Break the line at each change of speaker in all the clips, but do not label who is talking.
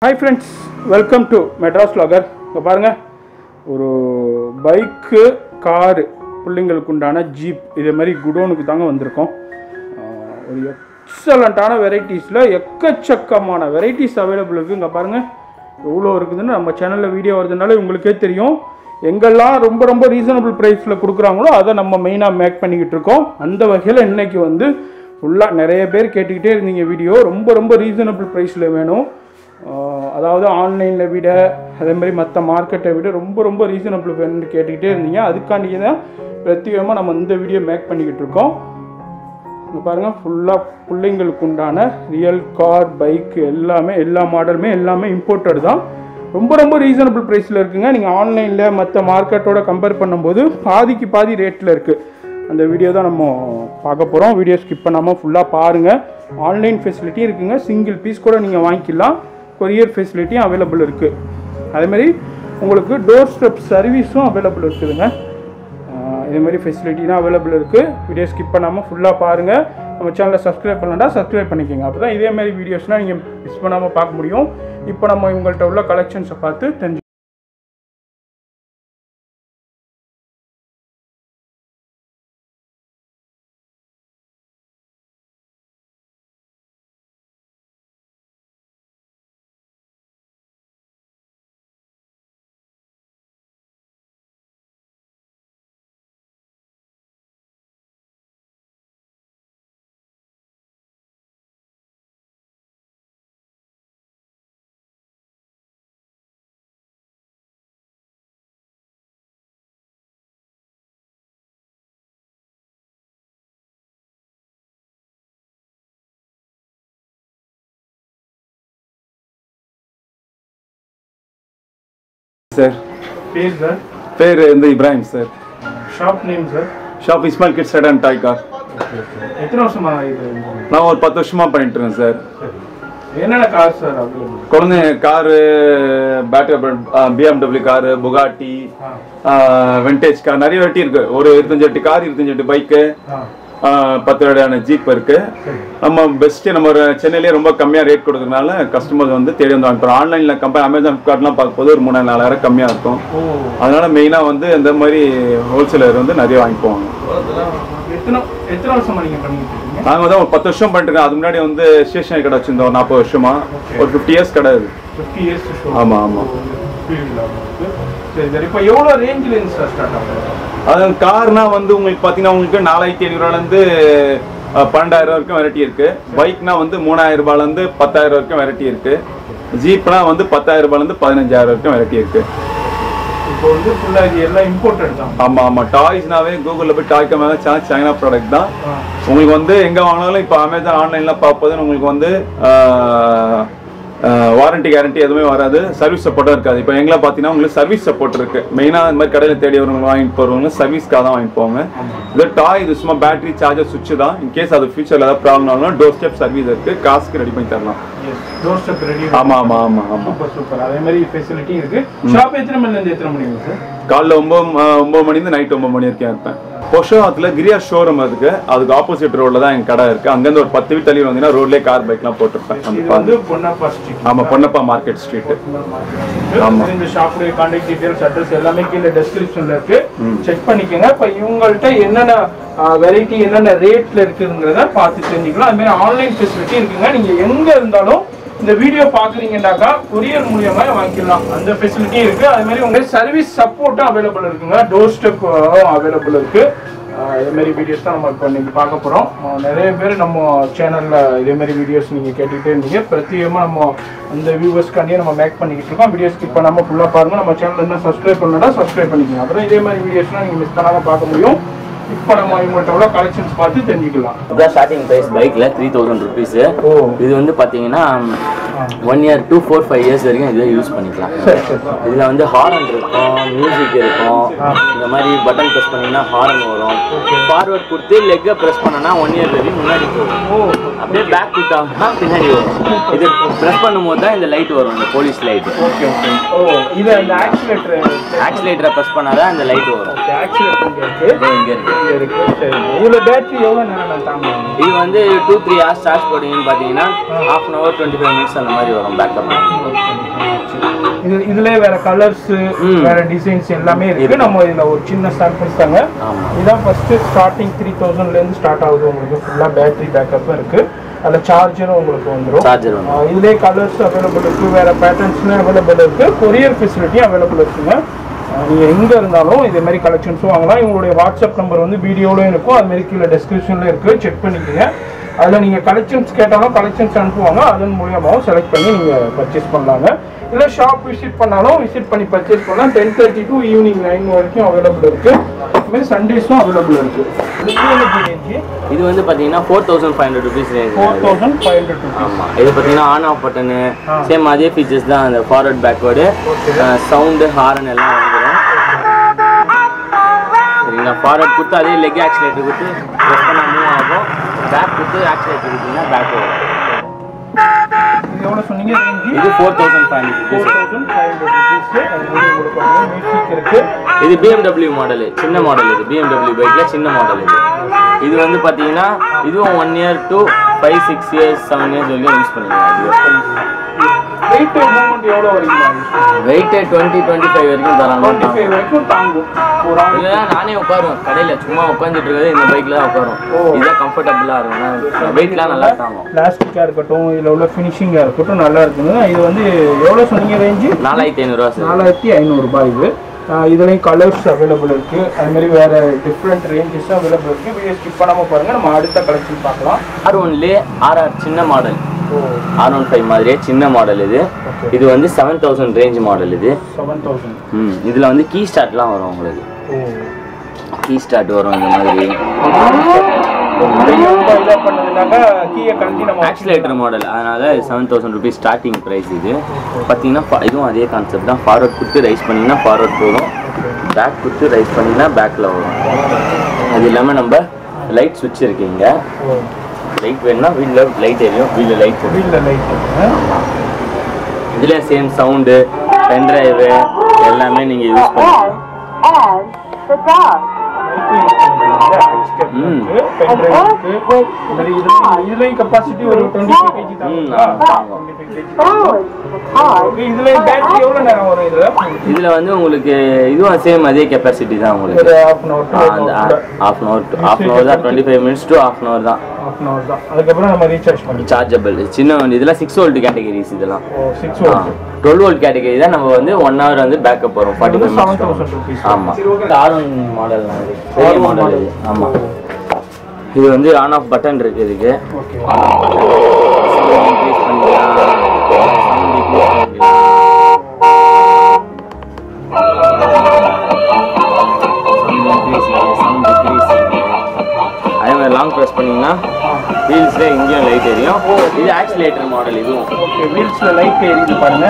Hi friends welcome to Madras logger இப்போ பாருங்கள் ஒரு பைக்கு காரு பிள்ளைங்களுக்கு உண்டான ஜீப் இதே மாதிரி குடோனுக்கு தாங்க வந்திருக்கோம் ஆஹ் ஒரு எக்ஸலண்ட்டான வெரைட்டிஸில் எக்கச்சக்கமான வெரைட்டிஸ் அவைலபிள் இருக்குது இங்கே பாருங்கள் எவ்வளோ இருக்குதுன்னு நம்ம சேனலில் வீடியோ வருதுனால உங்களுக்கே தெரியும் எங்கெல்லாம் ரொம்ப ரொம்ப ரீசனபிள் ப்ரைஸில் கொடுக்குறாங்களோ அதை நம்ம மெயினாக மேக் பண்ணிக்கிட்டு இருக்கோம் அந்த வகையில் இன்னைக்கு வந்து ஃபுல்லாக நிறைய பேர் கேட்டுக்கிட்டே இருந்தீங்க வீடியோ ரொம்ப ரொம்ப ரீசனபிள் ப்ரைஸில் வேணும் ஆஹ் அதாவது ஆன்லைனில் விட அதே மாதிரி மற்ற மார்க்கெட்டை விட ரொம்ப ரொம்ப ரீசனபிள் வேணும்னு கேட்டுக்கிட்டே இருந்தீங்க அதுக்காண்டி தான் பிரத்யேகமாக நம்ம இந்த வீடியோ மேக் பண்ணிக்கிட்டு இருக்கோம் இங்க பாருங்க ஃபுல்லாக பிள்ளைங்களுக்கு உண்டான ரியல் கார் பைக் எல்லாமே எல்லா மாடலுமே எல்லாமே இம்போர்ட்டட் தான் ரொம்ப ரொம்ப ரீசனபிள் ப்ரைஸில் இருக்குங்க நீங்கள் ஆன்லைனில் மற்ற மார்க்கெட்டோட கம்பேர் பண்ணும்போது பாதிக்கு பாதி ரேட்டில் இருக்குது அந்த வீடியோ தான் நம்ம பார்க்க போகிறோம் வீடியோ ஸ்கிப் பண்ணாமல் ஃபுல்லாக பாருங்கள் ஆன்லைன் ஃபெசிலிட்டியும் இருக்குங்க சிங்கிள் பீஸ் கூட நீங்கள் வாங்கிக்கலாம் கொரியர் ஃபெசிலிட்டியும் அவைலபிள் இருக்குது அதேமாதிரி உங்களுக்கு டோர் ஸ்டெப் சர்வீஸும் அவைலபிள் இருக்குதுங்க ஆஹ் இதே மாதிரி ஃபெசிலிட்டிலாம் அவைலபிள் இருக்குது வீடியோ ஸ்கிப் பண்ணாமல் ஃபுல்லாக பாருங்கள் நம்ம சேனலை சப்ஸ்கிரைப் பண்ணலன்னா சப்ஸ்கிரைப் பண்ணிக்கோங்க அப்போ தான் இதே மாதிரி வீடியோஸ்லாம் நீங்கள் மிஸ் பண்ணாமல் பார்க்க முடியும் இப்போ நம்ம இவங்கள்ட்ட உள்ள கலெக்ஷன்ஸை பார்த்து தெரிஞ்சு
சார்
பேர் சார்
பேர் வந்து Ibrahim sir
shop name sir
shop Ismail kid set and toy car
எத்தனை வருஷமா இது
நான் ஒரு பத்து வருஷமா பண்ணிட்டு இருக்கேன் சார்
என்னென்ன கார் சார் அவைலபிள்
குழந்தைங்க car battery BMW car Bugatti vintage car நிறைய வெட்டி இருக்கு ஒரு இருபத்தஞ்சு எட்டு கார் இருபத்தஞ்சு எட்டு பைக்கு
ஆ
பத்து வகையான ஜீப் இருக்கு
சரி
நம்ம பெஸ்ட் நம்ம ஒரு சென்னையிலேயே ரொம்ப கம்மியா ரேட் கொடுக்கறதுனால கஸ்டமர்ஸ் வந்து தேடி வந்து வாங்கிப்போம் ஆன்லைன்ல கம்பேர் அமேசான் ஃபிளிப்கார்ட்லாம் பார்க்கும்போது ஒரு மூணாயிரம் நாலாயிரம் கம்மியா இருக்கும்
ஓ
அதனால மெயினா வந்து இந்த மாதிரி ஹோல்சேலர் வந்து நிறைய வாங்கிப்போவாங்க
எத்தனை எத்தனை வருஷமா நீங்கள் பண்ணிக்கிட்டு இருக்கீங்க
நாங்க வந்து ஒரு பத்து வருஷம் பண்ணிட்டு இருக்கோம் அது முன்னாடி வந்து ஸ்டேஷனரி கடை வச்சிருந்தோம் ஒரு நாற்பது வருஷமா ஒரு ஃபிஃப்டி இயர்ஸ் கடை இது
ஃபிஃப்டி இயர்ஸ்
ஆமா ஆமா
சரி சரி இப்போ எவ்வளோ ரேஞ்சில் இருந்து சார் ஸ்டார்ட் ஆகும்
அது கார்னா வந்து உங்களுக்கு பாத்தீங்கன்னா உங்களுக்கு நாலாயிரத்தி ஐநூறுவாலேருந்து பன்னெண்டாயிரம் வரைக்கும் வெரைட்டி இருக்கு பைக்னா வந்து மூணாயிரம் ரூபாயிலேருந்து பத்தாயிரம் வரைக்கும் வெரைட்டி இருக்கு ஜீப்னா வந்து பத்தாயிரம் ரூபாயிலேருந்து பதினஞ்சாயிரம் வரைக்கும் வெரைட்டி இருக்கு
இப்போ வந்து ஃபுல்லாக இது எல்லாம் இம்போர்ட்டட் தான்
ஆமா ஆமா டாய்ஸ்னாவே கூகுளில் போய் டாய் கம்மியாக சேனல் சைனா ப்ராடக்ட் தான்
ஆ.
உங்களுக்கு வந்து எங்க வாங்கினாலும் இப்போ அமேசான் ஆன்லைன்ல பார்ப்பது உங்களுக்கு வந்து வாரண்டி கேரண்டி எதுவுமே வராது சர்வீஸ் சப்போர்ட்டும் இருக்காது இப்போ எங்களை பார்த்தீங்கன்னா உங்களுக்கு சர்வீஸ் சப்போர்ட் இருக்கு மெயினாக இந்த மாதிரி கடையில் தேடி வரவங்க வாங்கிட்டு போறவங்க சர்வீஸ்க்காக தான் வாங்கிட்டு போவாங்க இது டாய் இது சும்மா பேட்டரி சார்ஜர் சுவிட்ச் தான் இன்கேஸ் அது ஃபியூச்சர்ல ஏதாவது ப்ராப்ளம் ஆனாலும் டோர் ஸ்டெப் சர்வீஸ் இருக்கு காசுக்கு ரெடி பண்ணி தரலாம்
டோர் ஸ்டெப் ரெடி
ஆமா ஆமா ஆமா ஆமா
சூப்பர் சூப்பர் அதே மாதிரி ஃபெசிலிட்டி இருக்கு ஷாப் எத்தனை மணிலேருந்து எத்தனை மணிங்க சார்
காலைல ஒன்பது ம- ஒன்பது மணிலேருந்து நைட் ஒன்பது மணி வரைக்கும் இருப்பேன் பொஷோத்தில் கிரியா ஷோரூம் அதுக்கு அதுக்கு ஆப்போசிட் ரோட்ல தான் என் கடை இருக்கு அங்கேருந்து ஒரு பத்து வீட்டு தள்ளி வந்தீங்கன்னா ரோட்லேயே கார் பைக்லாம் போட்டிருப்பேன் அந்த
இது
பாருங்க.
வந்து பொன்னப்பா ஸ்ட்ரீட்
ஆமா பொன்னப்பா மார்க்கெட் ஸ்ட்ரீட் ஆமா.
இந்த ஷாப்புடைய கான்டாக்ட் டீடைல்ஸ் அட்ரஸ் எல்லாமே கீழே டெஸ்கிரிப்ஷன்ல இருக்கு செக் பண்ணிக்கோங்க இப்போ இவங்கள்ட்ட என்னென்ன வெரைட்டி என்னென்ன ரேட்ல இருக்குங்கிறத பார்த்து தெரிஞ்சுக்கலாம் அது மாதிரி ஆன்லைன் ஃபெசிலிட்டி இருக்குங்க நீங்க எங்க இருந்தாலும் இந்த வீடியோ பாக்குறீங்கன்னாக்கா கொரியர் மூலியமா வாங்கிக்கலாம் அந்த ஃபெசிலிட்டி இருக்கு அது மாதிரி உங்க சர்வீஸ் சப்போர்ட்டும் அவைலபிள் இருக்குங்க டோர் ஸ்டெப் அவைலபிள் இருக்கு ஆஹ் இதே மாதிரி வீடியோஸ் தான் நம்ம இப்போ இன்னைக்கு பார்க்க போகிறோம் நிறைய பேர் நம்ம சேனலில் இதே மாதிரி வீடியோஸ் நீங்கள் கேட்டுக்கிட்டே இருந்தீங்க பிரத்யேகமாக நம்ம அந்த வியூவர்ஸ்க்காண்டியே நம்ம மேக் பண்ணிக்கிட்டு இருக்கோம் வீடியோ ஸ்கிப் பண்ணாமல் ஃபுல்லாக பாருங்கள் நம்ம சேனல் என்ன சப்ஸ்கிரைப் பண்ணலன்னா சப்ஸ்கிரைப் பண்ணிக்கோங்க அப்புறம் இதே மாதிரி வீடியோஸ்லாம் நீங்கள் மிஸ் பண்ணாமல் பார்க்க முடியும் இப்போ நம்ம இவங்கள்ட்ட உள்ள கலெக்ஷன்ஸ் பார்த்து தெரிஞ்சுக்கலாம்
இதுதான் ஸ்டார்டிங் ப்ரைஸ் பைக்கில் த்ரீ தௌசண்ட் ருபீஸு
ஓ
இது வந்து பார்த்தீங்கன்னா one year two four five years வரைக்கும் இதை யூஸ் பண்ணிக்கலாம்
சரி சரி
இதில் வந்து ஹாரன் இருக்கும் மியூசிக் இருக்கும் இந்த மாதிரி பட்டன் ப்ரெஸ் பண்ணிங்கன்னா ஹாரன் வரும் ஃபார்வர்ட் கொடுத்து லெக்கை ப்ரெஸ் பண்ணனா ஒன் இயர் வரைக்கும் முன்னாடி போகும்
ஓ
அப்படியே பேக் கொடுத்தாங்கன்னா பின்னாடி வரும் இது ப்ரெஸ் பண்ணும்போது தான் இந்த லைட் வரும் இந்த போலீஸ் லைட்
ஓகே ஓகே ஓ இது அந்த ஆக்சிலேட்டர்
ஆக்சிலேட்டரை ப்ரெஸ் பண்ணாதான் இந்த லைட் வரும்
ஆக்சிலேட்டர் இங்கே இருக்கு
இதோ இங்கே இருக்கு
இங்கே இருக்கு சரி இதில் பேட்டரி எவ்வளோ நேரம் தாங்கும்
இது வந்து டூ த்ரீ ஹவர்ஸ் சார்ஜ் போட்டீங்கன்னு பார்த்தீங்கன்னா half an hour twenty five minutes அந்த மாதிரி வரும் பேக்கப்
இது இதுலயே வேற கலர்ஸ்
ம்.
வேற டிசைன்ஸ் எல்லாமே இருக்கு
இருக்கு.
நம்ம இதுல ஒரு சின்ன சாம்பிள்ஸ் தாங்க
ஆமா.
இதான் ஃபர்ஸ்ட் ஸ்டார்டிங் த்ரீ தௌசண்ட்ல இருந்து ஸ்டார்ட் ஆகுது உங்களுக்கு ஃபுல்லா பேட்டரி பேக்கப்பும் இருக்கு அதுல சார்ஜரும் உங்களுக்கு வந்துரும்
சார்ஜர் வந்து
ஆஹ் இதுலயே கலர்ஸ் அவைலபிள் இருக்கு வேற பேட்டர்ன்ஸ்லாம் அவைலபிள் இருக்கு கொரியர் ஃபெசிலிட்டியும் அவைலபிள் இருக்குங்க ஆஹ் நீங்க எங்க இருந்தாலும் இதே மாதிரி கலெக்ஷன்ஸும் வாங்கலாம் இவங்களுடைய வாட்ஸ்அப் நம்பர் வந்து வீடியோலயும் இருக்கும் அது மாதிரி கீழே டெஸ்கிரிப்ஷன்ல இருக்கு செக் பண்ணிக்கோங்க அதில் நீங்கள் கலெக்ஷன்ஸ் கேட்டாலும் கலெக்ஷன்ஸ் அனுப்புவாங்க அதன் மூலியமாகவும் செலக்ட் பண்ணி நீங்கள் பர்ச்சேஸ் பண்ணலாங்க இல்லை ஷாப் விசிட் பண்ணாலும் விசிட் பண்ணி பர்ச்சேஸ் பண்ணலாம் ten thirty to evening nine வரைக்கும் அவைலபிள் இருக்கு அதுமாதிரி சண்டேஸும் அவைலபிள் இருக்கு ரேஞ்சு
இது வந்து பார்த்தீங்கன்னா four thousand five hundred rupees
four thousand five hundred rupees
ஆமாம் இது பார்த்தீங்கன்னா ஆன் ஆஃப் பட்டனு
ஆ.
சேம் அதே ஃபீச்சர்ஸ் தான் அந்த forward backward
Okay.
Sound horn எல்லாம் வந்துடும் சரிங்களா ஃபார்வர்ட் கொடுத்து அதே லெக் ஆக்சிலேட்டர் கொடுத்து ப்ரெஸ் பண்ணால் மூவ் ஆகும் பேக் கொடுத்து ஆக்சிலேட்டர் கொடுத்தீங்கன்னா பேக் வரும்
இது எவ்வளோ சொன்னீங்க ரேஞ்சு
இது four thousand five hundred
four
rupees
thousand five hundred rupees அது வந்து உங்களுக்கு வந்து மியூசிக் இருக்கு
இது பிஎம்டபிள்யூ மாடல் சின்ன மாடல் இது பிஎம்டபிள்யூ பைக்கில் சின்ன மாடல் இது இது வந்து பார்த்தீங்கன்னா இதுவும் one year to five six years seven years வரைக்கும் யூஸ் பண்ணிக்கலாம் இது
வெயிட் மூவ்மெண்ட் எவ்வளோ வரீங்களா
வெயிட்டு டுவெண்ட்டி டுவெண்ட்டி ஃபைவ் வரைக்கும் தராங்க
டுவெண்ட்டி ஃபைவ் வரைக்கும் தாங்கும் ஒரு ஆள்
இல்லைன்னா நானே உட்காருவேன் கடையில் சும்மா உட்காந்துட்டு இருக்கிறது இந்த பைக்கில் தான் உட்காரும்
ஓ.
இதுதான் கம்ஃபர்டபுளாக இருக்கும் வெயிட்லாம் நல்லா தாங்கும்
பிளாஸ்டிக்காக இருக்கட்டும் இதில் உள்ள ஃபினிஷிங்காக இருக்கட்டும் நல்லா இருக்குங்க இது வந்து எவ்வளோ சொன்னீங்க ரேஞ்சு
நாலாயிரத்தி ஐநூறுரூவா சார்
நாலாயிரத்தி ஐநூறுரூபா இது ஆஹ் இதுலயும் கலர்ஸ் அவைலபிள் இருக்கு அது மாதிரி வேற டிஃப்ரெண்ட் ரேஞ்சஸ் அவைலபிள் இருக்கு வீடியோ ஸ்கிப் பண்ணாம பாருங்க நம்ம அடுத்த கலெக்ஷன் பார்க்கலாம்
ஆர் ஒன்லேயே ஆர்ஆர் சின்ன மாடல்
ஓ
ஆர் ஒன் ஃபைவ் மாதிரியே சின்ன மாடல் இது
Okay.
இது வந்து செவன் தௌசண்ட் ரேஞ்ச் மாடல் இது
செவன் தௌசண்ட்
ம் இதில் வந்து கீ ஸ்டார்ட்லாம் வரும் உங்களுக்கு
ஓ
கீ ஸ்டார்ட் வரும் இந்த மாதிரி
ரொம்ப இதாக பண்ணதுனாக்கா கீயை கழட்டி நம்ம
ஆக்சிலேட்டர் மாடல் அதனால seven thousand rupees starting price இது பார்த்தீங்கன்னா fa- இதுவும் அதே கான்செப்ட் தான் ஃபார்வர்ட் கொடுத்து ரைஸ் பண்ணிங்கன்னா ஃபார்வர்ட் போகும் பேக் கொடுத்து ரைஸ் பண்ணிங்கன்னா பேக்கில் வரும் அது இல்லாமல் நம்ம லைட் சுவிட்ச் இருக்கீங்க
ஓ
லைட் வேணும்னா வீட்டில் லைட் எரியும் வீட்டில் லைட் போடும்
வீட்டில் லைட்
இதில் சேம் சவுண்டு பென்ட்ரைவு எல்லாமே நீங்கள் யூஸ் பண்ணலாம்
as the dog.
ம்.
இதுலயும் கெப்பாசிட்டி ஒரு டுவெண்ட்டி ஃபைவ் கேஜி
ம்,
தான்
ஆமா, ஆமா.
Forward the car.
இதுல பேட்டரி எவ்வளவு நேரம் வரும் இதுல
இதில் வந்து உங்களுக்கு இதுவும் சேம் அதே கெப்பாசிட்டி தான் உங்களுக்கு
ஒரு ஹாஃப் அன்
ஆ, அந்த
hour
half an hour half an hour தான் twenty five minutes to half an hour தான்
ஹாஃப் அன் ஹவர் தான் அதுக்கப்புறம் நம்ம ரீசார்ஜ் பண்ணிக்கலாம்
சார்ஜபிள் சின்ன வண்டி இதெல்லாம் சிக்ஸ் வோல்ட் கேட்டகரிஸ் இதெல்லாம்
ஓ சிக்ஸ்
டுவெல் வோல்ட் கேட்டகரி தான் நம்ம வந்து ஒன் ஹவர் வந்து பேக்கப் வரும் ஃபார்ட்டி
வந்து
ஃபைவ்
7,000 rupees.
மினிட்ஸ் ஆமாம்
சரி, okay.
ஆர் ஒன் மாடல் பெரிய
R1
மாடல்
model.
இது ஆமாம் இது வந்து ஆன் ஆஃப் பட்டன் இருக்கு இதுக்கு
ஓகே
இன்க்ரீஸ் பண்ணிக்கலாம் sound decrease பண்ணிக்கலாம் Sound increase இங்க, sound decrease இங்க. அதே மாதிரி லாங் ப்ரெஸ் பண்ணீங்கன்னா வீல்ஸ்ல இங்கேயும் லைட் எரியும் இது ஆக்சிலேட்டர் மாடல் இதுவும்
ஓகே வீல்ஸ்ல லைட் எரியுது பாருங்க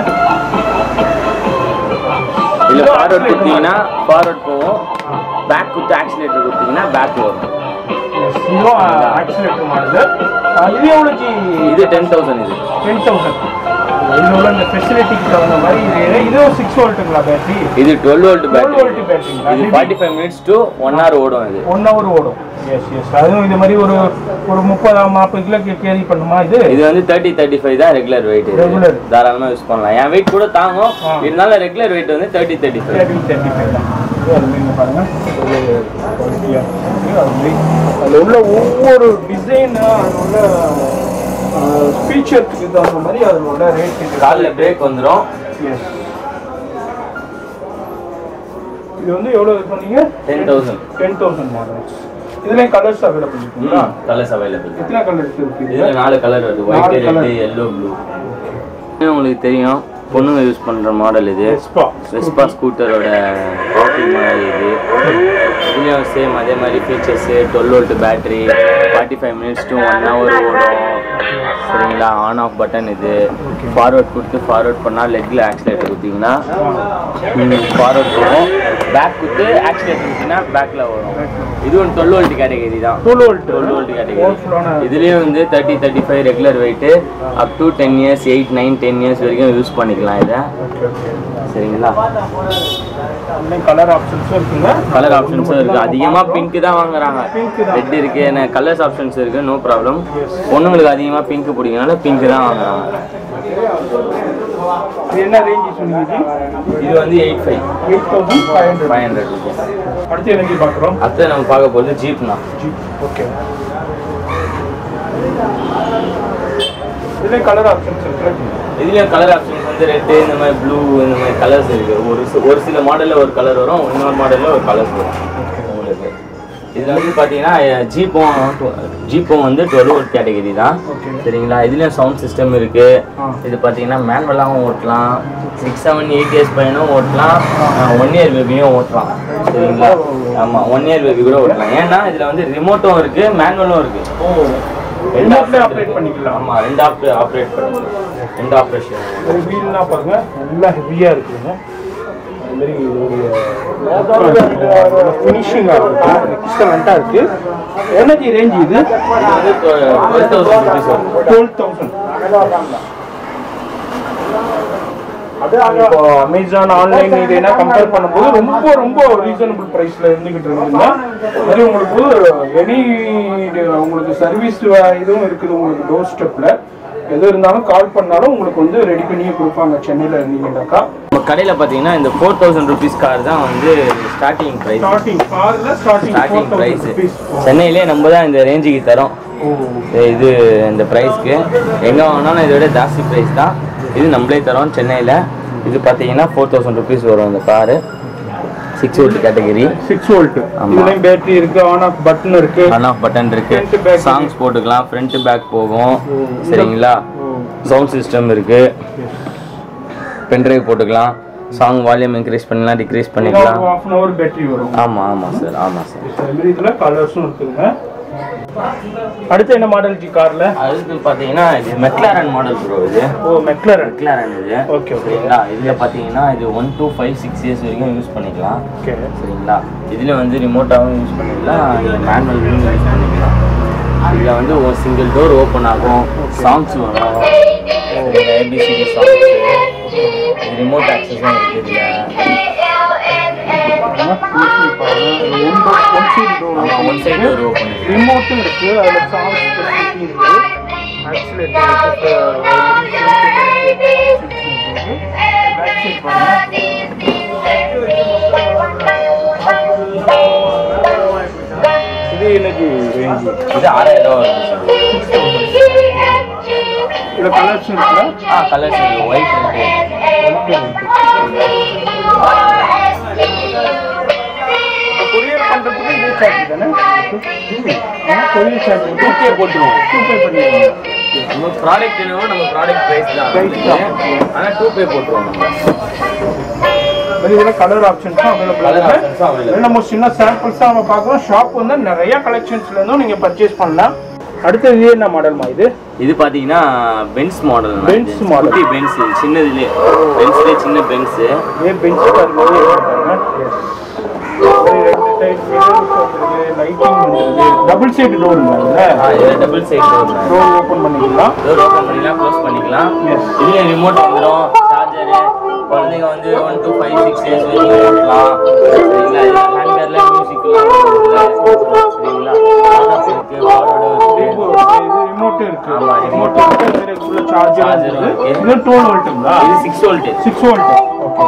இல்ல ஃபார்வர்ட் கொடுத்தீங்கன்னா ஃபார்வர்ட் போகும் பேக் கொடுத்து ஆக்சிலேட்டர் கொடுத்தீங்கன்னா பேக் வரும்
இதுவும் ஆக்சிலேட்டர் மாடல் இது எவ்வளோ ஜி
இது டென் தௌசண்ட் இது
டென் தௌசண்ட் இதில் உள்ள இந்த ஃபெசிலிட்டிக்கு தகுந்த மாதிரி இது இதுவும் சிக்ஸ் வோல்ட்டுங்களா பேட்டரி
இது டுவெல் வோல்ட்
12 volt
பேட்டரி
பேட்டரிங்களா
இது forty five minutes to one hour ஓடும் இது
ஒன் ஹவர் ஓடும் எஸ் எஸ் அதுவும் இது மாதிரி ஒரு ஒரு முப்பது நாற்பது கிலோ கேரி பண்ணுமா இது
இது வந்து தேர்ட்டி தேர்ட்டி ஃபைவ் தான் ரெகுலர் வெயிட்
Regular.
தாராளமாக யூஸ் பண்ணலாம் என் வெயிட் கூட தாங்கும்
ஆ.
இருந்தாலும் ரெகுலர் வெயிட் வந்து thirty thirty five
thirty thirty five தான் இது அது மாதிரி பாருங்க ஒரு quality-ஆ இருக்கு. அது மாதிரி அதில் உள்ள ஒவ்வொரு டிசைனு அதில் உள்ள ஃபீச்சர்ஸுக்கு தகுந்த மாதிரி அதில் உள்ள ரேட்
காலில் பிரேக் வந்துடும்
எஸ் இது வந்து எவ்வளோ சொன்னீங்க
ten thousand
ten thousand models இதுலேயும் கலர்ஸ் அவைலபிள் இருக்குங்களா
கலர்ஸ் அவைலபிள்
எத்தனை கலர்ஸ் இருக்கு
இதுல
இதுல
நாலு கலர் வருது
நாலு
white
colour.
Red yellow blue உங்களுக்கு தெரியும் பொண்ணுங்க யூஸ் பண்ற மாடல் இது
வெஸ்பா
வெஸ்பா ஸ்கூட்டரோட காப்பி மாதிரி இது இதுலேயும் சேம் அதே மாதிரி features twelve volt battery forty five minutes to one hour ஓடும் சரிங்களா ஆன் ஆஃப் பட்டன் இது ஃபார்வர்ட் கொடுத்து ஃபார்வர்ட் பண்ணால் லெக்கில் ஆக்சிலேட்டர் கொடுத்தீங்கன்னா ஃபார்வர்ட் போகும் பேக் கொடுத்து ஆக்சிலேட்டர் கொடுத்தீங்கன்னா பேக்கில் வரும் இது ஒரு டுவெல் வோல்ட் கேட்டகரி தான்
twelve volt
twelve volt category
பவர்ஃபுல்லான
இதுலேயும் வந்து thirty thirty five regular weight up to ten years eight nine ten years வரைக்கும் யூஸ் பண்ணிக்கலாம் இதை
ஓகே ஓகே
சரிங்களா
கலர் ஆப்ஷன்ஸும் இருக்குங்க
கலர் ஆப்ஷன்ஸும் இருக்கு அதிகமா பிங்க் தான் வாங்குறாங்க
Pink தான்.
ரெட் இருக்கு கலர்ஸ் ஆப்ஷன்ஸ் இருக்கு நோ ப்ராப்ளம் பொண்ணுங்களுக்கு அதிகமா பிங்க் பிடிக்கனால பிங்க் தான் வாங்குறாங்க
இது என்ன ரேஞ்சு சொன்னீங்க
இது வந்து eight five
eight thousand five hundred
five hundred rupees
அடுத்து எனக்கு பார்க்குறோம்
அடுத்து நம்ம பார்க்க போகிறது ஜீப்னா
ஜீப் ஓகே இதில் கலர் ஆப்ஷன்ஸ் இருக்கு
இதுலேயும் கலர் ஆப்ஷன்ஸ் வந்து ரெட்டு இந்த மாதிரி ப்ளூ இந்த மாதிரி கலர்ஸ் இருக்கு ஒரு சி- ஒரு சில மாடலில் ஒரு கலர் வரும் இன்னொரு மாடலில் ஒரு கலர்ஸ் வரும் உங்களுக்கு இதில் வந்து பார்த்தீங்கன்னா ஜீப்பும் ஜீப்பும் வந்து டுவெல் வோல்ட் கேட்டகரி தான்
Okay.
சரிங்களா இதுலேயும் சவுண்ட் சிஸ்டம் இருக்கு
ஆ.
இது பார்த்தீங்கன்னா மேனுவலாகவும் ஓட்டலாம் சிக்ஸ் செவன் எயிட் இயர்ஸ் பையனும் ஓட்டலாம் ஒன் இயர் பேபியும் ஓட்டலாம் சரிங்களா ஆமாம் ஒன் இயர் பேபி கூட ஓட்டலாம் ஏன்னா இதில் வந்து ரிமோட்டும் இருக்கு மேனுவலும் இருக்கு
ஓ
ரெண்டு
ரிமோட்லேயே
option
ஆப்ரேட்
இருக்கு.
பண்ணிக்கலாம்
ஆமா ரெண்டு ஆப் ஆப்ரேட் பண்ணிக்கலாம் ரெண்டு ஆப்ரேஷன்
ஒரு வீல்லாம் பாருங்க நல்லா ஹெவியாக இருக்குதுங்க அது மாதிரி ஒரு ஃபினிஷிங்காக இருக்கு எக்ஸலண்ட்டாக இருக்கு எனர்ஜி ரேஞ்ச் இது
இது வந்து டுவெல் தௌசண்ட் ருபீஸ் வரும்
டுவெல் தௌசண்ட் இப்போ அமேசான் ஆன்லைன் இதெல்லாம் கம்பேர் பண்ணும்போது ரொம்ப ரொம்ப ரீசனபிள் ப்ரைஸ்ல இருந்துகிட்டு இருக்குங்க அது உங்களுக்கு எனி உங்களுக்கு சர்வீஸ் இதுவும் இருக்குது உங்களுக்கு டோர் ஸ்டெப்ல எது இருந்தாலும் கால் பண்ணாலும் உங்களுக்கு வந்து ரெடி பண்ணியே கொடுப்பாங்க சென்னையில் இருந்தீங்கன்னாக்கா
நம்ம கடையில் பார்த்தீங்கன்னா இந்த ஃபோர் தௌசண்ட் ருபீஸ் கார் தான் வந்து ஸ்டார்டிங் ப்ரைஸ்
ஸ்டார்டிங் கார்ல starting
starting
four
price
thousand rupees
சென்னையிலே நம்ம தான் இந்த ரேஞ்சுக்கு தரோம்
ஓ
இது இந்த ப்ரைஸ்க்கு எங்கே வாங்கினாலும் இதை விட ஜாஸ்தி ப்ரைஸ் தான் இது நம்மளே தரோம் சென்னையில் இது பார்த்தீங்கன்னா ஃபோர் தௌசண்ட் ருபீஸ் வரும் இந்த car six volt category
six volt
ஆமா.
இதுலயும் பேட்டரி இருக்கு ஆன் ஆஃப் பட்டன் இருக்கு
ஆன் ஆஃப் பட்டன் இருக்கு
Front, back
சாங்ஸ் போட்டுக்கலாம் ஃப்ரண்ட் பேக் போகும்
ஓ.
சரிங்களா சவுண்ட் சிஸ்டம் இருக்கு பென்ட்ரைவ் போட்டுக்கலாம் சாங் வால்யூம் இன்க்ரீஸ் பண்ணலாம் டிக்ரீஸ் பண்ணிக்கலாம்
ஹாஃப் அன் அவர் பேட்டரி வரும்
ஆமாம் ஆமாம் சார் ஆமாம் சார்
அதே மாதிரி இதுல கலர்ஸும் இருக்குங்க அடுத்து என்ன மாடல் ஜி கார்ல
அதுக்கு பார்த்தீங்கன்னா இது மெக்லாரன் மாடல் ப்ரோ இது
ஓ மெக்லரன்
மெக்லாரன் இது
ஓகே ஓகே
சரிங்களா இதில் பார்த்தீங்கன்னா இது one to five six years வரைக்கும் யூஸ் பண்ணிக்கலாம்
ஓகே
சரிங்களா இதில் வந்து ரிமோட்டாகவும் யூஸ் பண்ணிக்கலாம் இதில் மேனுவலும் யூஸ் பண்ணிக்கலாம் இதில் வந்து ஒரு சிங்கிள் டோர் ஓப்பன் ஆகும் சாங்ஸ் வரும் ஏபிசிடி சாங்ஸ் ரிமோட் ஆக்சஸும் இருக்குது ஒன் சைடு டோர் ஓப்பன்
ரிமோட்டும் இருக்கு அதுல சாங்ஸ் ஃபெசிலிட்டி இருக்கு ஆக்சிலேட்டர் இருக்கு பேக் சைடு பாருங்க இது எனக்கு ரேஞ்ச்
இது ஆறாயிரம் ரூபா வருது
இதுல கலர்ஸ் இருக்குல்ல
ஆ கலர்ஸ் இருக்குது ஒயிட் இருக்கு
கொரியர் பண்றதுக்கு இதே சார்ஜ் தானே கொரியர் சார்ஜ்
டூ கே போட்டுருவோம்
டூ பே பண்ணிடுவாங்க
நம்ம ப்ராடக்ட் என்னவோ நம்ம ப்ராடக்ட் ப்ரைஸ் தான்
Price தான்.
ஆனால் டூ பே போட்டுருவோம் நம்ம
இதுல கலர் ஆப்ஷன்ஸும் அவைலபிள்
Colour
இருக்கு
options உம் available.
இதுல நம்ம சின்ன சாம்பிள்ஸ் தான் நம்ம பார்க்குறோம் ஷாப் வந்து நிறைய கலெக்ஷன்ஸ்ல இருந்தும் நீங்க பர்ச்சேஸ் பண்ணலாம் அடுத்து இது என்ன மாடல்மா இது
இது பாத்தீங்கன்னா பென்ஸ் மாடல்
Benz model.
குட்டி பென்ஸ் சின்னதுலேயே பென்ஸ்லேயே சின்ன பென்ஸ்
ये बेंच पर मुझे டபுள் சைடு டோர்
இது double side door
door open பண்ணிக்கலாம்
டோர் ஓப்பன் பண்ணிக்கலாம் க்ளோஸ் பண்ணிக்கலாம்
Yes.
இதுல ரிமோட் வந்துடும் சார்ஜரு குழந்தைங்க வந்து one to five six years வரைக்கும் ஓட்டலாம் சரிங்களா இது ஹேண்ட்பேர்ல மியூசிக்லாம் சரிங்களா ஆன் இருக்கு ஃபார்வர்டும் இருக்கு
இது ரிமோட் இருக்கு
ஆமா, remote
உள்ள சார்ஜர்
Charger
இருக்கு
இருக்கு.
இது 12 வோல்ட்டுங்களா
இது சிக்ஸ் வோல்ட்
6 வோல்ட் ஓகே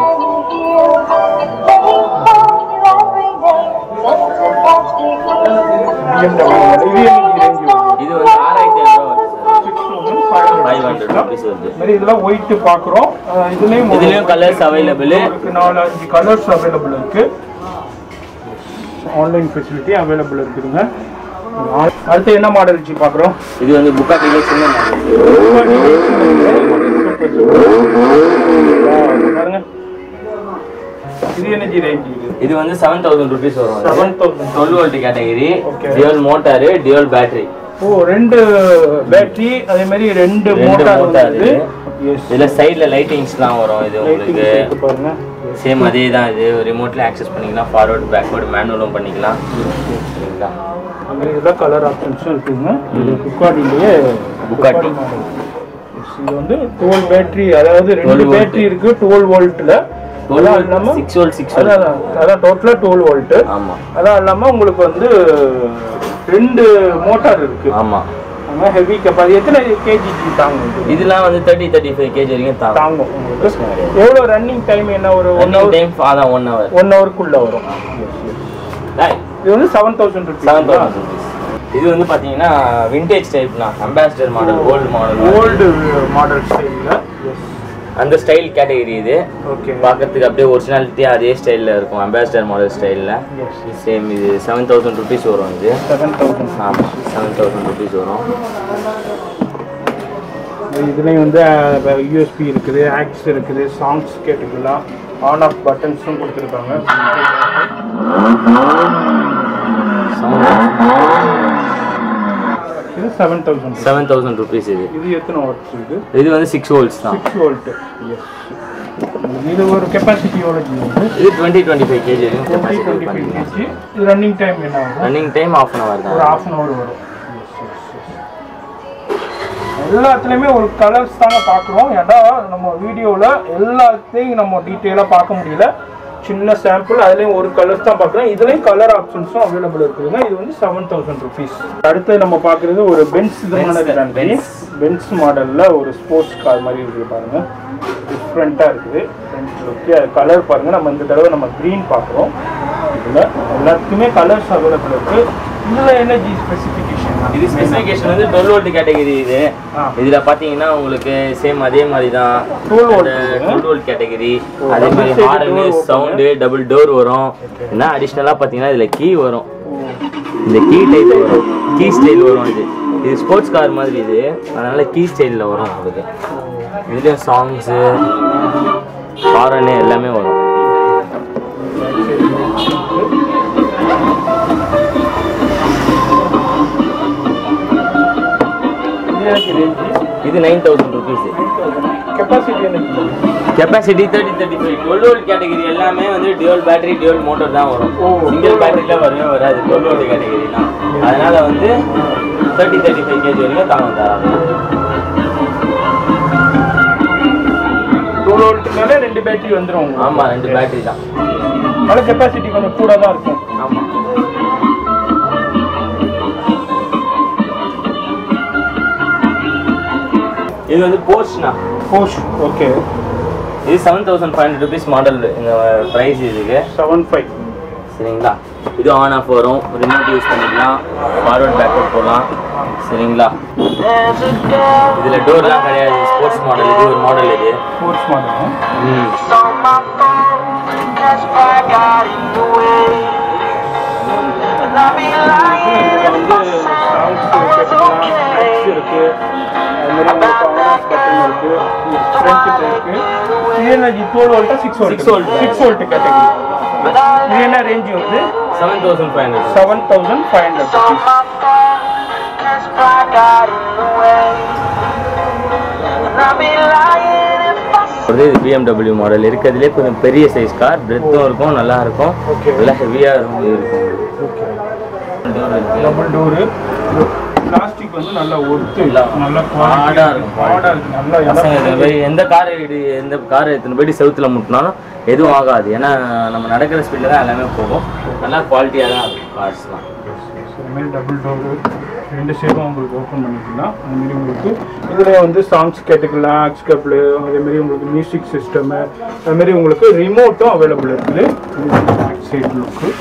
இது
இது வந்து ஆறாயிரத்தி ஐநூறுவா வருது சார் ஃபைவ் ஹண்ட்ரட் ருபீஸ் வருது
மாதிரி இதெல்லாம் ஒயிட் பார்க்குறோம் இதுலேயும்
இதுலயும் colours available.
இருக்கு நாலு அஞ்சு கலர்ஸ் அவைலபிள் இருக்கு ஆன்லைன் ஃபெசிலிட்டி அவைலபிள் இருக்குதுங்க அடுத்து என்ன மாடல் வச்சு பார்க்குறோம்
இது வந்து புக்காட்டிலே சின்ன model.
பாருங்க இது எனர்ஜி ரேஞ்ச் இது
இது வந்து செவன் தௌசண்ட் ருபீஸ் வரும்
seven thousand
twelve volt category
Okay.
Dual motor dual battery
ஓ ரெண்டு பேட்டரி அதே மாதிரி ரெண்டு
ரெண்டு
மோட்டார்
motor
வந்து
இது. இதுல சைடுல லைட்டிங்ஸ்லாம் வரும் இது உங்களுக்கு
லைட்டிங் பாருங்க
சேம் அதே தான் இது ரிமோட்ல ஆக்சஸ் பண்ணிக்கலாம் ஃபார்வர்ட் பேக்வர்ட் மேனுவலும் பண்ணிக்கலாம் சரிங்களா
அங்கே இதெல்லாம் கலர் ஆப்ஷன்ஸும் இருக்குங்க இது குக்காட்டிலேயே
Bugatti.
இது வந்து டுவெல் பேட்டரி அதாவது
12
ரெண்டு
volt.
பேட்டரி இருக்கு டுவெல் வோல்ட்ல அதான் இல்லாம
சிக்ஸ் வோல்ட் சிக்ஸ்
அதான்
வோல்ட்
அதான், அதான் டோட்டலா டுவெல் வோல்ட்
ஆமா
அதான் இல்லாம உங்களுக்கு வந்து ரெண்டு மோட்டார் இருக்கு
ஆமா
அதனால் ஹெவி கெப்பாசிட்டி எத்தனை கேஜி தாங்கும் இது?
இதெல்லாம் வந்து தேர்ட்டி தேர்ட்டி ஃபைவ் கேஜி வரைக்கும் தாங்கும்
தாங்கும் உங்களுக்கு
பிரச்சனை கிடையாது.
எவ்வளோ ரன்னிங் டைம் என்ன ஒரு ஒன்
ரன்னிங்
ஹவர்
டைம் அதான் ஒன் ஹவர்
ஒன் ஹவருக்குள்ளே வரும் இது வந்து seven thousand
seven
rupees
thousand rupees இது வந்து பார்த்தீங்கன்னா விண்டேஜ் டைப்னா Ambassador model gold model
old model ஸ்டைலில்
அந்த ஸ்டைல் கேட்டகரி இது
ஓகே
பார்க்கறதுக்கு அப்படியே ஒரிஜினாலிட்டி அதே ஸ்டைலில் இருக்கும் அம்பாசிடர் மாடல் ஸ்டைலில் சேம் இது செவன் தௌசண்ட் ருபீஸ் வரும் இது
செவன் தௌசண்ட்
ஆமாம் செவன் தௌசண்ட் ருபீஸ் வரும்
இதுலேயும் வந்து யூஎஸ்பி இருக்குது ஆக்ஸ் இருக்குது சாங்ஸ் கேட்டுக்கலாம் ஆன் ஆஃப் பட்டன்ஸும் கொடுத்துருக்காங்க இது seven thousand
seven thousand rupees இது
இது எத்தனை வாட்ஸ் இது
இது வந்து சிக்ஸ் வோல்ட்ஸ் தான்
சிக்ஸ் வோல்ட்டு எஸ் இது ஒரு கெப்பாசிட்டி எவ்வளோ வந்து
இது டுவெண்ட்டி டுவெண்ட்டி ஃபைவ் கேஜி வரைக்கும்
டுவெண்ட்டி
கெப்பாசிட்டி
டுவெண்ட்டி ஃபைவ்
பண்ணிக்கலாம்
கேஜி இது ரன்னிங் டைம் என்ன ஆகும்
running time half an hour
ஒரு
தான்
ஹாஃப் அன் ஹவர் வரும் எல்லாத்துலேயுமே ஒரு கலர்ஸ் தாங்க பார்க்குறோம் ஏன்னா நம்ம வீடியோவில் எல்லாத்தையும் நம்ம டீட்டெயிலாக பார்க்க முடியல சின்ன சாம்பிள் அதுலேயும் ஒரு கலர்ஸ் தான் பார்க்குறோம் இதுலேயும் கலர் ஆப்ஷன்ஸும் அவைலபிள் இருக்குதுங்க இது வந்து செவன் தௌசண்ட் ருபீஸ் அடுத்து நம்ம பார்க்குறது ஒரு பென்ஸ் விதமான
Benz,
கிராண்டி
Benz.
பென்ஸ் மாடலில் ஒரு ஸ்போர்ட்ஸ் கார் மாதிரி இருக்குது பாருங்கள் டிஃப்ரெண்ட்டாக இருக்குது ஃப்ரண்ட் லுக்கு அது கலர் பாருங்கள் நம்ம இந்த தடவை நம்ம க்ரீன் பார்க்குறோம் இதில் எல்லாத்துக்குமே கலர்ஸ் அவைலபிள் இருக்குது இதில் என்ன ஜி ஸ்பெசிஃபிகேஷன்
இது ஸ்பெசிஃபிகேஷன் வந்து டுவெல் வோல்ட் கேட்டகரி இது
ஆ.
இதுல பாத்தீங்கன்னா உங்களுக்கு சேம் அதே மாதிரி தான்
12 volt
twelve volt category
oh,
அதே
double
மாதிரி
side
horn
door open.
Sound double door வரும் என்ன அடிஷ்னலா பாத்தீங்கன்னா இதுல கீ வரும் இந்த கீ டைப் வரும் கீ ஸ்டைல் வரும் இது இது ஸ்போர்ட்ஸ் கார் மாதிரி இது அதனால கீ ஸ்டைலில் வரும் உங்களுக்கு இதுலேயும் சாங்ஸு ஹாரனு எல்லாமே வரும் இது நைன் தௌசண்ட் ருபீஸ்
கெப்பாசிட்டி என்ன
capacity thirty thirty five twelve volt category எல்லாமே வந்து டியூவல் பேட்டரி டியூவல் மோட்டர் தான் வரும்
ஓ.
சிங்கிள் பேட்டரியில் வரவே வராது டுவெல் வோல்ட் கேட்டகரினா அதனால வந்து தேர்ட்டி தேர்ட்டி ஃபைவ் கேஜி வரைக்கும் தாங்க தராங்க
டூ வோல்ட் மேலே ரெண்டு பேட்டரி வந்துடும் உங்களுக்கு
ஆமாம் ரெண்டு பேட்டரி தான்
அதனால கெப்பாசிட்டி கொஞ்சம் கூட தான் இருக்கும்
ஆமாம் இது வந்து போர்ஷ்னா
கோஷ் ஓகே
இது seven thousand five hundred rupees model இந்த ப்ரைஸ் இதுக்கு
செவன் ஃபைவ்
சரிங்களா இது ஆன் ஆஃப் வரும் ரிமோட் யூஸ் பண்ணிக்கலாம் ஃபார்வர்ட் பேக்வர்ட் போகலாம் சரிங்களா இதில் டோர்லாம் கிடையாது ஸ்போர்ட்ஸ் மாடல் இது ஒரு மாடல் இது
ஸ்போர்ட்ஸ் மாடல்
ம்
வந்து சாங்ஸ் இருக்கு அது மாதிரி உங்களுக்கு ஆன் ஆஃப் பட்டன் இருக்கு ஃப்ரண்ட் இருக்கு இது என்ன ஜி டுவெல் வோல்ட்டா six volt
6 volt.
Six volt category இது என்ன ரேஞ்ச் வந்து
seven thousand five hundred
seven thousand five hundred
இது பிஎம்டபிள்யூ மாடல் இருக்கிறதுலே கொஞ்சம் பெரிய சைஸ் கார் பிரெத்தும் இருக்கும் நல்லா இருக்கும்
Okay.
நல்லா ஹெவியாக இருக்கும் இருக்கும்
ஓகே
Door இருக்கு.
டபுள் டோரு பிளாஸ்டிக் வந்து நல்லா ஒர்த்து
நல்லா
நல்லா
ஹார்டா இருக்கும்.
ஹார்டாக இருக்கு நல்லா
பசங்க
இடம்
இத்தனை பேர் எந்த கார் எந்த கார் எத்தனை போயிட்டு செவுத்துல முட்டினாலும் எதுவும் ஆகாது ஏன்னா நம்ம நடக்கிற ஸ்பீடில் தான் எல்லாமே போகும் நல்லா குவாலிட்டியாக தான் இருக்கும் கார்ஸ்லாம்
அதுமாரி டபுள் டோரு ரெண்டு சைடும் உங்களுக்கு ஓப்பன் பண்ணிக்கலாம் அதுமாரி உங்களுக்கு இதில் வந்து சாங்ஸ் கேட்டுக்கலாம் ஆக்ஸ் கப்பிள் அதேமாரி உங்களுக்கு மியூசிக் சிஸ்டமு அதுமாரி உங்களுக்கு ரிமோட்டும் அவைலபிள் இருக்குது பேக் சைடு லுக்கு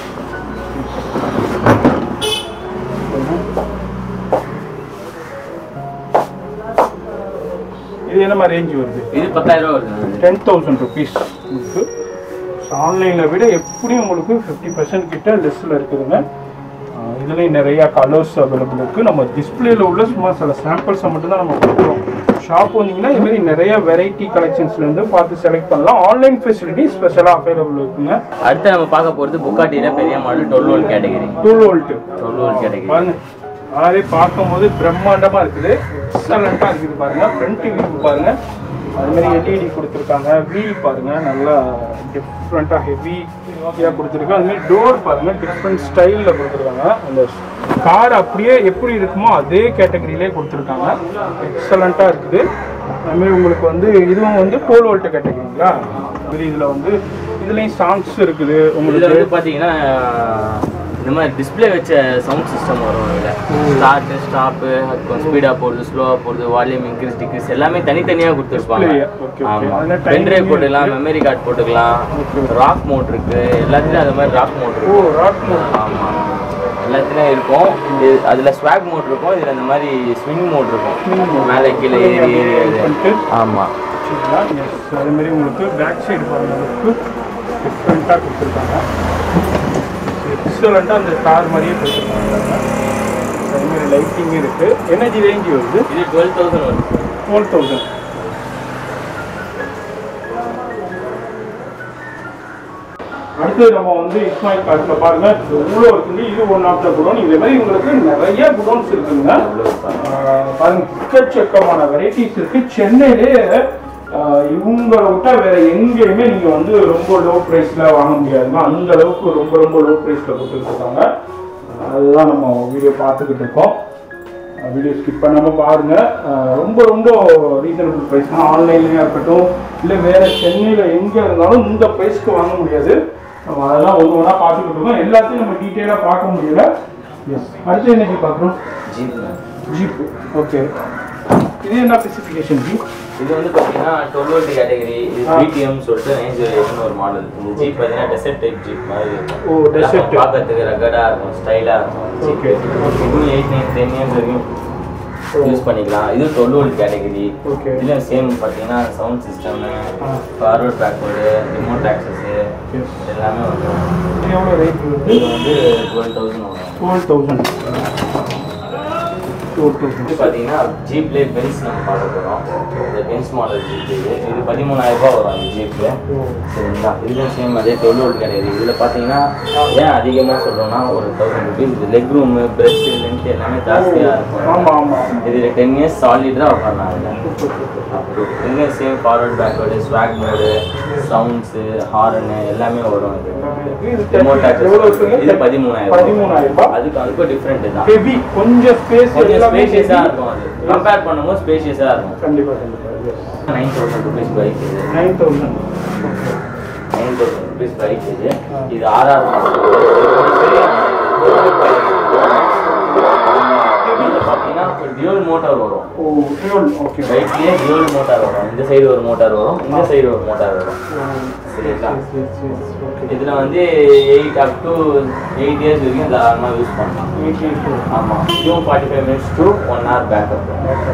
இது என்ன மாதிரி ரேஞ்ச் வருது
இது பத்தாயிரம் ரூபா வருது
டென் தௌசண்ட் ருபீஸ் உங்களுக்கு ஆன்லைனில் விட எப்படியும் உங்களுக்கு ஃபிஃப்டி பர்சன்ட் கிட்ட லெஸ்ஸில் இருக்குதுங்க ஆஹ் இதுலேயும் நிறையா கலர்ஸ் அவைலபிள் இருக்குது நம்ம டிஸ்பிளேல உள்ள சும்மா சில சாம்பிள்ஸை மட்டும் தான் நம்ம கொடுக்குறோம் ஷாப் வந்தீங்கன்னா இது மாதிரி நிறைய வெரைட்டி கலெக்ஷன்ஸ்லேருந்து பார்த்து செலக்ட் பண்ணலாம் ஆன்லைன் ஃபெசிலிட்டி ஸ்பெஷலாக அவைலபிள் இருக்குங்க
அடுத்து நம்ம பார்க்க போகிறது புக்காட்டியில் பெரிய model twelve volt category
two volt
twelve volt category
பாருங்க அதே பார்க்கும்போது பிரம்மாண்டமாக இருக்குது எக்ஸலண்ட்டாக இருக்குது பாருங்க ஃப்ரண்ட் வியூ பாருங்க அது மாதிரி எல்இடி கொடுத்துருக்காங்க வீல் பாருங்க நல்லா டிஃப்ரெண்ட்டாக ஹெவியாக கொடுத்துருக்காங்க அது மாதிரி டோர் பாருங்க டிஃப்ரெண்ட் ஸ்டைலில் கொடுத்துருக்காங்க அந்த கார் அப்படியே எப்படி இருக்குமோ அதே கேட்டகரியிலே கொடுத்துருக்காங்க எக்ஸலண்ட்டாக இருக்குது அதுமாரி உங்களுக்கு வந்து இதுவும் வந்து போல் வோல்ட் கேட்டகரிங்களா இது இதில் வந்து இதுலேயும் சாங்ஸ் இருக்குது
இதில்
உங்களுக்கு
வந்து பார்த்தீங்கன்னா இந்த மாதிரி டிஸ்ப்ளே வச்ச சவுண்ட் சிஸ்டம் வரும் இதில் ஸ்டார்ட்டு ஸ்டாப்பு ஸ்பீடாக போடுறது ஸ்லோவாக போடுறது வால்யூம் இன்க்ரீஸ் டிக்ரீஸ் எல்லாமே தனித்தனியாக கொடுத்துருப்பாங்க
Display, okay, okay.
ஆமாம்
அதுல timing
பென்ட்ரைவ் போட்டுக்கலாம் மெமரி கார்டு போட்டுக்கலாம் ராக் மோட் இருக்கு எல்லாத்துலேயும் அந்த மாதிரி ராக் மோட்
ஓ
இருக்கு
ராக் மோட்
ஆமாம் எல்லாத்துலேயும் இருக்கும் இது அதில் ஸ்வாக் மோட் இருக்கும் இதில் இந்த மாதிரி ஸ்விங் மோட் இருக்கும் மேலே கீழே ஏறி ஏறி
பண்ணிட்டு
ஆமாம்
வச்சுக்கலாம் எஸ் அதே மாதிரி உங்களுக்கு பேக் சைடு பாருங்க உங்களுக்கு டிஃப்ரெண்ட்டாக கொடுத்துருக்காங்க எக்ஸலண்ட்டாக அந்த கார் மாதிரியே கொடுத்துருக்காங்க அதே மாதிரி லைட்டிங் இருக்குது எனர்ஜி ரேஞ்ச் வருது
இது டுவெல் தௌசண்ட் வரும்
டுவெல் தௌசண்ட் அடுத்து நம்ம வந்து இஸ்மாயில் காட்டில் பாருங்க எவ்வளோ இருக்குங்க இது ஒன் ஆஃப் த குடோன் இதே மாதிரி உங்களுக்கு நிறைய குடோன்ஸ் இருக்குங்க ஆஹ் பாருங்க எக்கச்சக்கமான வெரைட்டிஸ் இருக்கு சென்னையிலே ஆஹ் இவங்களை விட்டா வேற எங்கேயுமே நீங்க வந்து ரொம்ப லோ பிரைஸ்ல வாங்க முடியாதுங்க அந்த அளவுக்கு ரொம்ப ரொம்ப லோ பிரைஸ்ல கொடுத்துட்டு இருக்காங்க அதுதான் நம்ம வீடியோ பார்த்துக்கிட்டு இருக்கோம் வீடியோ ஸ்கிப் பண்ணாம பாருங்க ஆஹ் ரொம்ப ரொம்ப ரீசனபிள் ப்ரைஸ் ஆன்லைன்லயா இருக்கட்டும் இல்லை வேற சென்னையில எங்க இருந்தாலும் இந்த ப்ரைஸ்க்கு வாங்க முடியாது நம்ம அதெல்லாம் ஒன்று ஒன்றா பார்த்துக்கிட்டு இருக்கோம் எல்லாத்தையும் நம்ம டீட்டெயிலாக பார்க்க முடியல எஸ் அடுத்து என்ன ஜீப் பார்க்குறோம்
ஜீப்
ஜீப் ஓகே இது என்ன ஸ்பெசிஃபிகேஷன் ஜீப்
இது வந்து பார்த்தீங்கன்னா டுவெல் வோல்ட் கேட்டகரி இது
ஆ.
பிடிஎம் சொல்லிட்டு நைன் ஜீரோ எயிட்னு ஒரு மாடல் இந்த ஜீப் பார்த்தீங்கன்னா டெசர்ட் டைப் ஜீப் மாதிரி இருக்கும்
ஓ, desert type.
பார்க்கறதுக்கு ரகடாக இருக்கும் ஸ்டைலாக இருக்கும் ஜீப்
Okay, okay.
இதுவும் எயிட் நைன் டென் இயர்ஸ் வரைக்கும் யூஸ் பண்ணிக்கலாம் இது டுவெல் வோல்ட் கேட்டகரி
Okay.
இதுல சேம் பார்த்தீங்கன்னா சவுண்ட் சிஸ்டம்
ஆ.
Forward backward remote access
Yes.
எல்லாமே வந்துடும்
இது எவ்வளோ ரேட் வருது
இது வந்து டுவெல் தௌசண்ட் வரும்
டுவெல் தௌசண்ட் டுவெல் தௌசண்ட்
இது பார்த்தீங்கன்னா ஜீப்லேயே பென்ஸ் நம்ம பார்க்க போகிறோம் இந்த பென்ஸ் மாடல் ஜீப் இது இது பதிமூணாயிரம் ரூபாய் வரும் இந்த ஜீப்பு சரிங்களா இதுவும் சேம் அதே டுவெல் வோல்ட் கிடையாது இதில் பார்த்தீங்கன்னா ஏன் அதிகமாக சொல்கிறோம்னா ஒரு தௌசண்ட் ருபீஸ் இது லெக் ரூமு பிரெஸ்ட் லென்த் எல்லாமே ஜாஸ்தியாக இருக்கும்
ஆமாம் ஆமாம்
இதில் டென் இயர்ஸ் சாலிடாக உட்காரலாம் அதில் அப்படி இதுலேயும் same forward backward swag mode sounds horn எல்லாமே வரும் இது
இது
ரிமோட்
எவ்வளோ இருக்குங்க?
இது பதிமூணாயிரம்
பதிமூணாயிரம் ரூபாய்.
அதுக்கு அதுக்கும் டிஃப்ரெண்ட் தான்
ஹெவி கொஞ்சம் ஸ்பேஸ்
கொஞ்சம்
எல்லாமே
ஸ்பேஷியஸாக இருக்கும் அது கம்பேர் பண்ணும்போது ஸ்பேஷியஸாக இருக்கும்
கண்டிப்பா கண்டிப்பா yes
nine thousand rupees bike இது
nine thousand
nine thousand rupees bike இது
ஆ.
இது ஆர்ஆர் இதில் பார்த்தீங்கன்னா டியூல் மோட்டார் வரும்
ஓ ஃபியூல் ஓகே
பைக்லேயே டியூல் மோட்டார் வரும் இந்த சைடு ஒரு மோட்டார் வரும் இந்த சைடு ஒரு மோட்டார் வரும் சரிங்களா
ஓகே
இதில் வந்து eight up to eight years வரைக்கும் தாராளமாக யூஸ் பண்ணலாம் ஆமாம் இதுவும் forty five minutes to one hour backup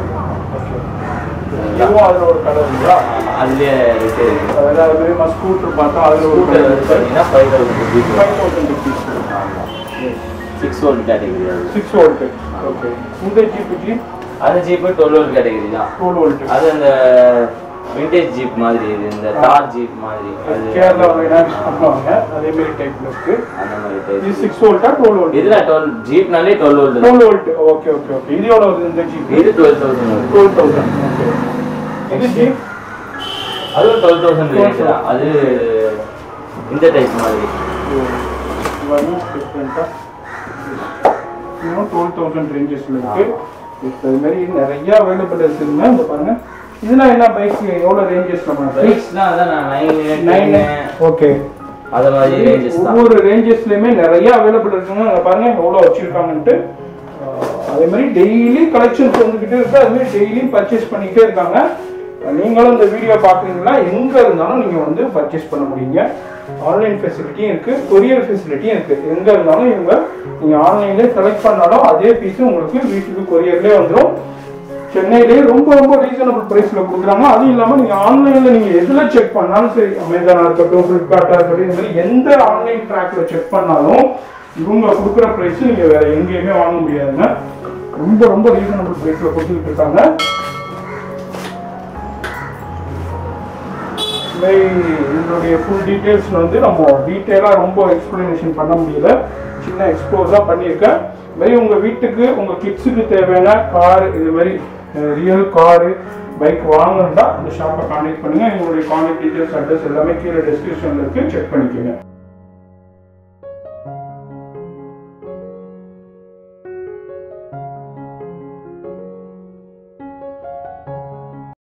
இதுவும் அதில் ஒரு கலர் இல்லையா
அதுலேயே இருக்கு
அதாவது அது மாதிரி ஸ்கூட்டர் பார்த்தா அதில் ஒரு
ஸ்கூட்டர் வந்து பார்த்தீங்கன்னா five thousand rupees
five thousand rupees
ஆமாம் சிக்ஸ் வோல்ட் கேட்டகரி அது
சிக்ஸ் வோல்ட்டு ஓகே இந்த ஜீப்பு ஜீப்
அந்த ஜீப்பு டுவெல் வோல்ட் கேட்டகரி தான்
டுவெல் வோல்ட்டு
அது அந்த விண்டேஜ் ஜீப் மாதிரி இது இந்த தார் ஜீப் மாதிரி அது
கேரளா ஃபைனான்ஸ் பண்ணுவாங்க அதே மாதிரி டைப்ல இருக்கு
அந்த மாதிரி
இது
type.
சிக்ஸ் வோல்ட்டா டுவெல் வோல்ட்
இதுல டுவெல் ஜீப்னாலே டுவெல் வோல்ட் தான்
twelve volt okay okay okay இது எவ்வளோ வருது இந்த ஜீப்
இது twelve thousand
twelve thousand okay இது ஜீப்
அதுவும் டுவெல் தௌசண்ட் ரேஞ்ச் தான் அது இந்த டைப் மாதிரி
டிஃப்ரெண்ட்டாக இன்னும் டுவெல் தௌசண்ட் ரேஞ்சஸில் இருக்கு இப்போ இது மாதிரி நிறைய அவைலபிள் இருக்குங்க இந்த பாருங்க இதெல்லாம் என்ன பைக் எவ்வளோ ரேஞ்சஸ் நம்ம
பைக்ஸ்லாம் அதான் நான் நைன்
நைன்
நைன்
ஓகே
அது மாதிரி ரேஞ்சஸ் தான்
ஒவ்வொரு ரேஞ்சஸ்லயுமே நிறைய அவைலபிள் இருக்குங்க அங்க பாருங்க எவ்வளோ வச்சிருக்காங்கன்ட்டு ஆஹ் அதே மாதிரி டெய்லி கலெக்ஷன்ஸ் வந்துகிட்டே இருக்கு அது மாதிரி டெய்லியும் பர்ச்சேஸ் பண்ணிக்கிட்டே இருக்காங்க நீங்களும் இந்த வீடியோ பார்க்குறீங்களா எங்கே இருந்தாலும் நீங்கள் வந்து பர்ச்சேஸ் பண்ண முடியுங்க ஆன்லைன் ஃபெசிலிட்டியும் இருக்குது கொரியர் ஃபெசிலிட்டியும் இருக்குது எங்கே இருந்தாலும் இவங்க நீங்கள் ஆன்லைன்லேயே செலக்ட் பண்ணாலும் அதே பீஸு உங்களுக்கு வீட்டுக்கு கொரியர்லேயே வந்துடும் சென்னையிலேயே ரொம்ப ரொம்ப ரீசனபிள் ப்ரைஸில் கொடுக்குறாங்க அதுவும் இல்லாமல் நீங்கள் ஆன்லைனில் நீங்கள் எதில் செக் பண்ணாலும் சரி அமேசானாக இருக்கட்டும் ஃப்ளிப்கார்ட்டாக இருக்கட்டும் இந்த மாதிரி எந்த ஆன்லைன் ட்ராக்கில் செக் பண்ணாலும் இவங்க கொடுக்குற ப்ரைஸ் நீங்கள் வேற எங்கேயுமே வாங்க முடியாதுங்க ரொம்ப ரொம்ப ரீசனபிள் ப்ரைஸில் கொடுத்துக்கிட்டு இருக்காங்க இதுமாதிரி இதனுடைய ஃபுல் டீட்டெயில்ஸ் வந்து நம்ம டீட்டெயிலாக ரொம்ப எக்ஸ்பிளனேஷன் பண்ண முடியல சின்ன எக்ஸ்போஸ் தான் பண்ணியிருக்கேன் இதுமாதிரி உங்கள் வீட்டுக்கு உங்கள் கிட்ஸுக்கு தேவையான கார் இது மாதிரி ரியல் காரு பைக் வாங்கணும்னா இந்த ஷாப்பை கான்டாக்ட் பண்ணுங்கள் எங்களுடைய கான்டாக்ட் டீட்டெயில்ஸ் அட்ரஸ் எல்லாமே கீழே டிஸ்கிரிப்ஷனில் இருக்குது செக் பண்ணிக்கோங்க